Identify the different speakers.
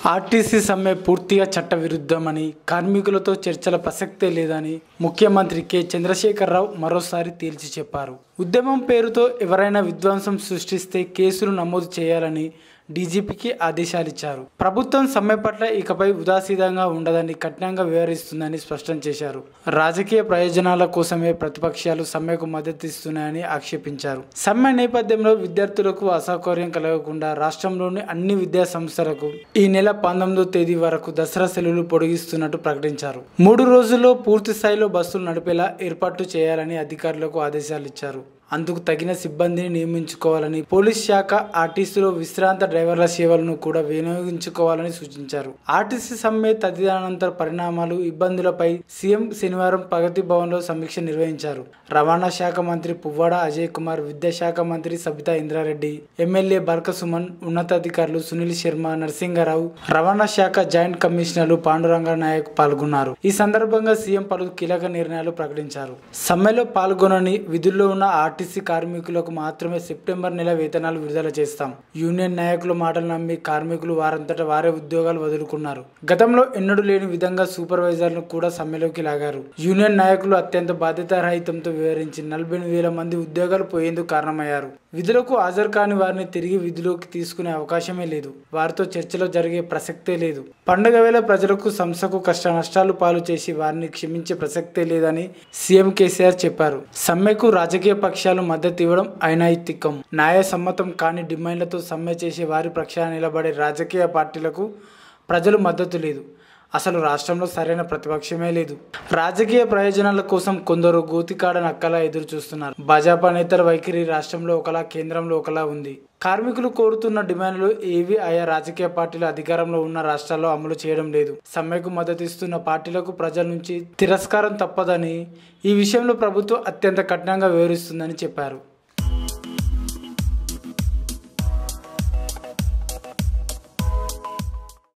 Speaker 1: RTC సమ్మె పూర్తిగా చట్టవిరుద్ధమని కార్మికులతో చర్చల ప్రసక్తే లేదని ముఖ్యమంత్రి కె చంద్రశేఖరరావు మరోసారి తేల్చి చెప్పారు ఉద్యమం పేరుతో ఎవరైనా విధ్వంసం సృష్టిస్తే కేసులు నమోదు చేయాలని డీజీపీకి ఆదేశాలిచ్చారు ప్రభుత్వం సమ్మె పట్ల ఇకపై ఉదాసీనంగా ఉండదని కఠినంగా వ్యవహరిస్తుందని స్పష్టం చేశారు రాజకీయ ప్రయోజనాల కోసమే ప్రతిపక్షాలు సమ్మెకు మద్దతిస్తున్నాయని ఆక్షేపించారు సమ్మె నేపథ్యంలో విద్యార్థులకు అసౌకర్యం కలగకుండా రాష్ట్రంలోని అన్ని విద్యా సంస్థలకు ఈ నెల పంతొమ్మిదో తేదీ వరకు దసరా సెలవులు పొడిగిస్తున్నట్టు ప్రకటించారు మూడు రోజుల్లో పూర్తి స్థాయిలో బస్సులు నడిపేలా ఏర్పాట్లు చేయాలని అధికారులకు ఆదేశాలు ఇచ్చారు అందుకు తగిన సిబ్బందిని నియమించుకోవాలని పోలీస్ శాఖ ఆర్టీసీలో విశ్రాంత డ్రైవర్ల సేవలను కూడా వినియోగించుకోవాలని సూచించారు ఆర్టీసీ సమ్మె తదితరానంతర పరిణామాలు ఇబ్బందులపై సీఎం శనివారం ప్రగతి భవన్లో సమీక్ష నిర్వహించారు రవాణా శాఖ మంత్రి పువ్వాడ అజయ్ కుమార్ విద్యాశాఖ మంత్రి సబితా ఇంద్రారెడ్డి ఎమ్మెల్యే బర్క సుమన్ ఉన్నతాధికారులు సునీల్ శర్మ నరసింగారావు రవాణా శాఖ జాయింట్ కమిషనర్లు పాండురంగ నాయక్ పాల్గొన్నారు ఈ సందర్భంగా సీఎం పలు కీలక నిర్ణయాలు ప్రకటించారు సమ్మెలో పాల్గొనని విధుల్లో ఉన్న ఆర్టీసీ కార్మికులకు మాత్రమే సెప్టెంబర్ నెల వేతనాలు విడుదల చేస్తాం యూనియన్ నాయకుల మాటలు నమ్మి కార్మికులు వారంతటా వారే ఉద్యోగాలు వదులుకున్నారు గతంలో ఎన్నడూ లేని విధంగా సూపర్వైజర్లను కూడా సమ్మెలోకి లాగారు యూనియన్ నాయకులు అత్యంత బాధ్యతారహితంతో వివరించి నలభై వేల మంది ఉద్యోగాలు పోయేందుకు కారణమయ్యారు విధులకు హాజరు కాని వారిని తిరిగి విధులోకి తీసుకునే అవకాశమే లేదు వారితో చర్చలో జరిగే ప్రసక్తే లేదు పండుగ వేళ ప్రజలకు సంస్థకు కష్ట నష్టాలు పాలు చేసి వారిని క్షమించే ప్రసక్తే లేదని సీఎం కేసీఆర్ చెప్పారు సమ్మెకు రాజకీయ పక్షాలు మద్దతు ఇవ్వడం అయినైతికం న్యాయసమ్మతం కాని డిమాండ్లతో సమ్మె చేసే వారి పక్షాన నిలబడే రాజకీయ పార్టీలకు ప్రజలు మద్దతు లేదు అసలు రాష్ట్రంలో సరైన ప్రతిపక్షమే లేదు రాజకీయ ప్రయోజనాల కోసం కొందరు గోతికాడ నక్కలా ఎదురు చూస్తున్నారు భాజపా నేతల వైఖరి రాష్ట్రంలో ఒకలా కేంద్రంలో ఒకలా ఉంది కార్మికులు కోరుతున్న డిమాండ్లు ఏవి ఆయా రాజకీయ పార్టీలు అధికారంలో ఉన్న రాష్ట్రాల్లో అమలు చేయడం లేదు సమ్మెకు మద్దతు ఇస్తున్న పార్టీలకు ప్రజల నుంచి తిరస్కారం తప్పదని ఈ విషయంలో ప్రభుత్వం అత్యంత కఠినంగా వివరిస్తుందని చెప్పారు